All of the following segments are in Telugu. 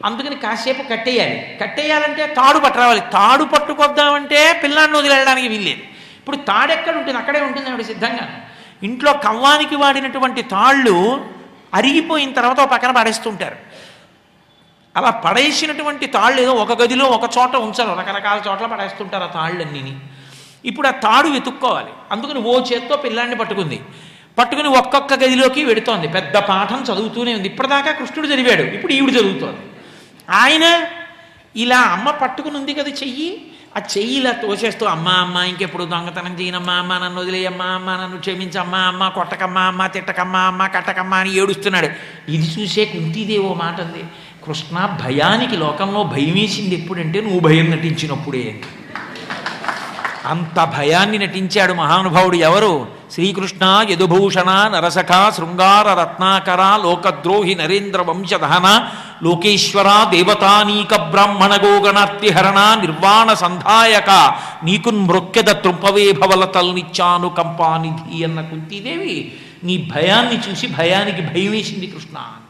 అందుకని కాసేపు కట్టేయాలి కట్టేయాలంటే తాడు పట్టరావాలి తాడు పట్టుకొద్దామంటే పిల్లాన్ని వదిలేయడానికి వీల్లేదు ఇప్పుడు తాడు ఎక్కడ ఉంటుంది అక్కడే ఉంటుంది ఆవిడ సిద్ధంగా ఇంట్లో కవ్వానికి వాడినటువంటి తాళ్ళు అరిగిపోయిన తర్వాత ఒక పక్కన పడేస్తుంటారు అలా పడేసినటువంటి తాళ్ళు ఏదో ఒక గదిలో ఒక చోట ఉంచాలి రకరకాల చోట్ల పడేస్తుంటారు ఆ తాళ్ళన్నీ ఇప్పుడు ఆ తాడు వెతుక్కోవాలి అందుకని ఓ చేత్తో పిల్లాన్ని పట్టుకుంది పట్టుకుని ఒక్కొక్క గదిలోకి వెడుతోంది పెద్ద పాఠం చదువుతూనే ఉంది ఇప్పటిదాకా కృష్ణుడు చదివాడు ఇప్పుడు ఈవిడ చదువుతోంది ఆయన ఇలా అమ్మ పట్టుకుని ఉంది కదా చెయ్యి ఆ చెయ్యి ఇలా తోసేస్తూ అమ్మ అమ్మ ఇంకెప్పుడు దొంగతనం చేయనమ్మా అమ్మ నన్ను వదిలేయమ్మా అమ్మ నన్ను క్షమించమ్మా అమ్మ కొట్టకమ్మా అమ్మ తిట్టకమ్మా అమ్మ కట్టకమ్మా అని ఏడుస్తున్నాడు ఇది చూసే కుంతీదేవో మాట ఉంది కృష్ణ భయానికి లోకంలో భయం వేసింది ఎప్పుడంటే నువ్వు భయం నటించినప్పుడే అని అంత భయాన్ని నటించాడు మహానుభావుడు ఎవరు శ్రీకృష్ణ యదుభూషణ నరసఖ శృంగార రత్నాకర లోకద్రోహి నరేంద్ర వంశదహన లోకేశ్వర దేవతానీక బ్రాహ్మణ గోగణార్తిహరణ నిర్వాణ సంధాయక నీకు మృక్కెద త్రుంపవే భవలతల్నిచ్చాను కంపానిధి అన్న కుంతీదేవి నీ భయాన్ని చూసి భయానికి భయం వేసింది కృష్ణ అంది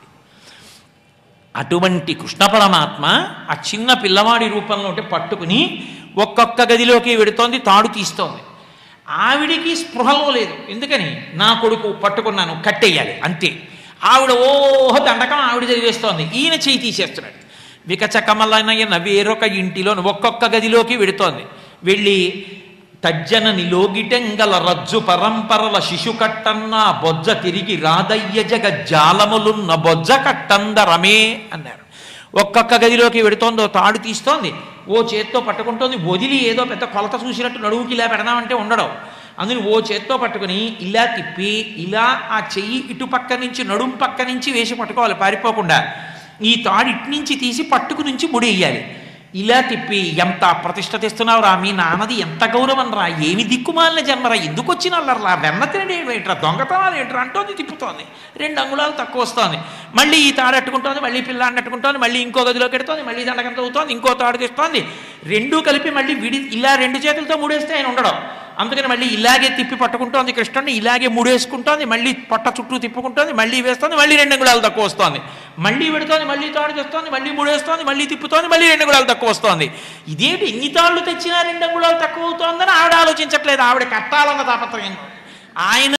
అటువంటి కృష్ణ పరమాత్మ ఆ చిన్న పిల్లవాడి రూపంలో ఉంటే పట్టుకుని ఒక్కొక్క గదిలోకి వెడుతోంది తాడు తీస్తోంది ఆవిడికి స్పృహలో లేదు ఎందుకని నా కొడుకు పట్టుకున్నాను కట్టేయాలి అంతే ఆవిడ ఓహ దండకం ఆవిడ చదివేస్తోంది ఈయన చేయి తీసేస్తున్నాడు వికచకమలనయన వేరొక ఇంటిలో ఒక్కొక్క గదిలోకి వెడుతోంది వెళ్ళి తజ్జన నిలోగిటెంగల రజ్జు పరంపరల శిశు కట్టన్న బొజ్జ తిరిగి రాదయ్య జగ జాలములున్న బొజ్జ కట్టందరమే అన్నారు ఒక్కొక్క గదిలోకి వెడుతోందో తాడు తీస్తోంది ఓ చేత్తో పట్టుకుంటోంది వదిలి ఏదో పెద్ద కొలత చూసినట్టు నడువుకి ఇలా పెడదామంటే ఉండడం అందుని ఓ చేత్తో పట్టుకుని ఇలా తిప్పి ఇలా ఆ చెయ్యి ఇటు పక్క నుంచి నడుం పక్క నుంచి వేసి పట్టుకోవాలి పారిపోకుండా ఈ తాడు ఇటు నుంచి తీసి పట్టుకు నుంచి ముడేయాలి ఇలా తిప్పి ఎంత ప్రతిష్ట తెస్తున్నావు రా మీ నాన్నది ఎంత గౌరవం రా ఏమి దిక్కుమాలిన జన్మరా ఎందుకు వచ్చిన అల్లర్లా వెన్న తినడం ఏంట్రా దొంగతనాలు ఏంట్రా అంటోంది తిప్పుతోంది రెండు అంగుళాలు తక్కువ వస్తోంది మళ్ళీ ఈ తాడు అట్టుకుంటోంది మళ్ళీ పిల్లాన్ని అట్టుకుంటోంది మళ్ళీ ఇంకో గదిలోకి ఎడుతోంది మళ్ళీ దండకం తవ్వుతోంది ఇంకో తాడు తీస్తోంది రెండూ కలిపి మళ్ళీ విడి ఇలా రెండు చేతులతో ముడేస్తే ఆయన ఉండడం అందుకని మళ్ళీ ఇలాగే తిప్పి పట్టుకుంటోంది కృష్ణుడిని ఇలాగే ముడేసుకుంటోంది మళ్ళీ పొట్ట చుట్టూ తిప్పుకుంటోంది మళ్ళీ వేస్తోంది మళ్ళీ రెండు అంగుళాలు తక్కువ వస్తోంది మళ్ళీ పెడుతోంది మళ్ళీ తాడు తెస్తోంది మళ్ళీ ముడేస్తోంది మళ్ళీ తిప్పుతోంది మళ్ళీ రెండు అంగుళాలు తక్కువ వస్తోంది ఇదేంటి ఎన్ని తాళ్ళు తెచ్చినా రెండు అంగుళాలు తక్కువ అవుతోందని ఆవిడ ఆలోచించట్లేదు ఆవిడ కట్టాలన్న తాపత్రయం ఆయన